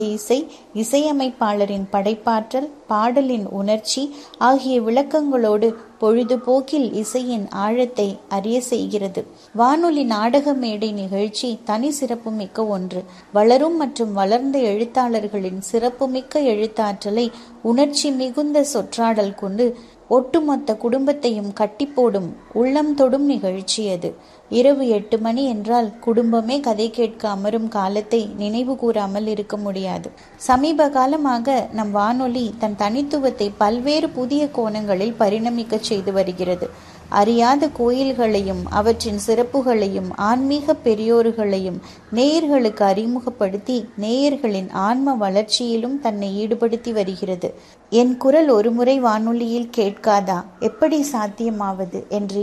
இசை, இசையமைப்பாளரின் படைப்பாற்றல், பாடலின் உணர்ச்சி ஆகிய விளக்கங்களோடு பொழுதுபோக்கில் இசையின் ஆழத்தை அறியச் செய்கிறது. வானொலி நாடக மேடை நிகழ்ச்சி தனி சிறப்புமிக்க ஒன்று. வளரும் மற்றும் வளர்ந்த எழுத்தாளர்களின் சிறப்புமிக்க எழுத்தாற்றலை உணர்ச்சி மிகுந்த சொற்றாடல் கொண்டு ஒட்டுமொத்த குடும்பத்தையும் கட்டிப்போடும் உள்ளம் தொடும் நிகழ்ச்சி அது. இரவு எட்டு மணி என்றால் குடும்பமே கதை கேட்க அமரும் காலத்தை நினைவு கூராமல் இருக்க முடியாது. சமீப காலமாக நம் வானொலி தன் தனித்துவத்தை பல்வேறு புதிய கோணங்களில் பரிணமிக்கச் செய்து வருகிறது. அறியாத கோயில்களையும் அவற்றின் சிறப்புகளையும் ஆன்மீகப் பெரியோர்களையும் நேயர்களுக்கு அறிமுகப்படுத்தி நேயர்களின் ஆன்ம வளர்ச்சியிலும் தன்னை ஈடுபடுத்தி வருகிறது. என் குரல் ஒருமுறை வானொலியில் கேட்காதா எப்படி சாத்தியமாவது என்று